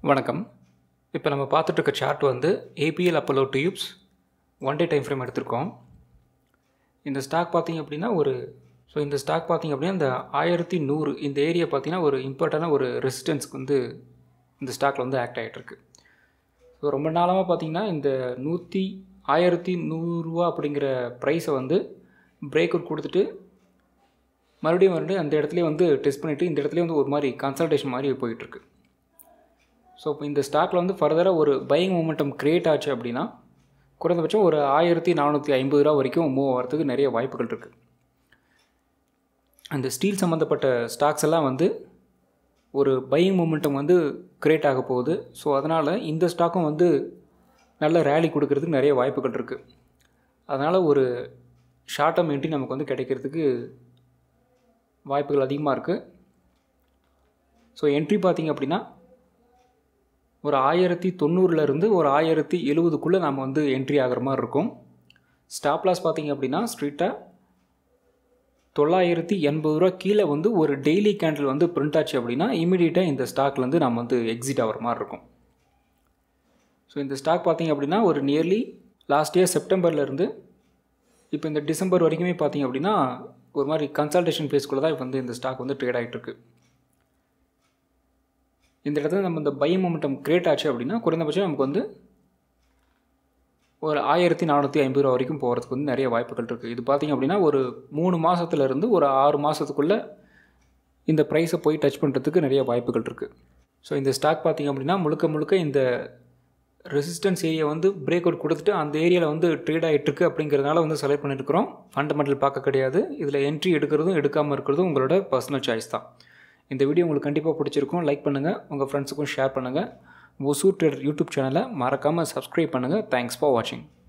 வணக்கம் இப்போ நம்ம பார்த்துட்ருக்க சார்ட் வந்து APL Apollo tubes one day time frame எடுத்திருக்கோம் இந்த ஸ்டாக் பார்த்தீங்க அப்படின்னா ஒரு ஸோ இந்த ஸ்டாக் பார்த்தீங்க அப்படின்னா இந்த ஆயிரத்தி நூறு இந்த ஏரியா பார்த்தீங்கன்னா ஒரு இம்பார்ட்டண்டான ஒரு ரெசிஸ்டன்ஸ்க்கு வந்து இந்த ஸ்டாக்கில் வந்து ஆக்ட் ஆகிட்டுருக்கு ஸோ ரொம்ப நாளாக பார்த்தீங்கன்னா இந்த நூற்றி ஆயிரத்தி நூறுரூவா அப்படிங்கிற ப்ரைஸை வந்து பிரேக் அவுட் கொடுத்துட்டு மறுபடியும் மறுபடியும் அந்த இடத்துலயே வந்து டெஸ்ட் பண்ணிவிட்டு இந்த இடத்துலயே வந்து ஒரு மாதிரி கன்சல்டேஷன் மாதிரி போயிட்டுருக்கு ஸோ இப்போ இந்த ஸ்டாக்கில் வந்து ஃபர்தராக ஒரு பையிங் மூமெண்டம் க்ரியேட் ஆச்சு அப்படின்னா குறைந்தபட்சம் ஒரு ஆயிரத்தி நானூற்றி ஐம்பது ரூபா வரைக்கும் மூவ் ஆகிறதுக்கு நிறைய வாய்ப்புகள் இருக்குது அந்த ஸ்டீல் சம்மந்தப்பட்ட ஸ்டாக்ஸ் எல்லாம் வந்து ஒரு பையிங் மூமெண்டம் வந்து க்ரியேட் ஆக போகுது ஸோ அதனால் இந்த ஸ்டாக்கும் வந்து நல்ல ரேலி கொடுக்கறதுக்கு நிறைய வாய்ப்புகள் இருக்குது அதனால் ஒரு ஷார்ட் டேர்ம் என்ட்ரி நமக்கு வந்து கிடைக்கிறதுக்கு வாய்ப்புகள் அதிகமாக இருக்குது ஸோ என்ட்ரி பார்த்திங்க அப்படின்னா ஒரு ஆயிரத்தி தொண்ணூறுலேருந்து ஒரு ஆயிரத்தி எழுபதுக்குள்ளே நம்ம வந்து என்ட்ரி ஆகிற மாதிரி இருக்கும் ஸ்டாப் லாஸ் பார்த்திங்க அப்படின்னா ஸ்ட்ரீட்டாக தொள்ளாயிரத்தி எண்பது ரூபா கீழே வந்து ஒரு டெய்லி கேண்டில் வந்து பிரிண்ட் ஆச்சு அப்படின்னா இமீடியட்டாக இந்த ஸ்டாக்லேருந்து நம்ம வந்து எக்ஸிட் ஆகிற மாதிரி இருக்கும் ஸோ இந்த ஸ்டாக் பார்த்திங்க அப்படின்னா ஒரு நியர்லி லாஸ்ட் இயர் செப்டம்பர்லேருந்து இப்போ இந்த டிசம்பர் வரைக்குமே பார்த்திங்க அப்படின்னா ஒரு மாதிரி கன்சல்டேஷன் ஃபேஸ்க்குள்ளே தான் இப்போ வந்து இந்த ஸ்டாக் வந்து ட்ரேட் ஆகிட்டுருக்கு இந்த இடத்துல நம்ம இந்த பை மொமெண்டம் கிரியேட் ஆச்சு அப்படின்னா குறைந்தபட்சம் நமக்கு வந்து ஒரு ஆயிரத்தி நானூற்றி ஐம்பது ரூபா வரைக்கும் போகிறதுக்கு வந்து நிறைய வாய்ப்புகள் இருக்குது இது பார்த்திங்க அப்படின்னா ஒரு மூணு மாதத்துலேருந்து ஒரு ஆறு மாதத்துக்குள்ளே இந்த ப்ரைஸை போய் டச் பண்ணுறதுக்கு நிறைய வாய்ப்புகள் இருக்குது ஸோ இந்த ஸ்டாக் பார்த்திங்க அப்படின்னா முழுக்க முழுக்க இந்த ரெசிஸ்டன்ஸ் ஏரியா வந்து பிரேக் அவுட் கொடுத்துட்டு அந்த ஏரியாவில் வந்து ட்ரேட் ஆகிட்டுருக்கு அப்படிங்கிறதுனால வந்து செலக்ட் பண்ணியிருக்கிறோம் ஃபண்டமெண்டல் பார்க்க கிடையாது இதில் என்ட்ரி எடுக்கிறதும் எடுக்காமல் இருக்கிறதும் உங்களோட பர்சனல் சாய்ஸ் தான் இந்த வீடியோ உங்களுக்கு கண்டிப்பாக பிடிச்சிருக்கும் லைக் பண்ணுங்கள் உங்கள் ஃப்ரெண்ட்ஸுக்கும் ஷேர் பண்ணுங்கள் ஒசூர் ட்ரேடர் யூடியூப் சேனலை மறக்காமல் சப்ஸ்கிரைப் பண்ணுங்கள் தேங்க்ஸ் ஃபார் வாட்சிங்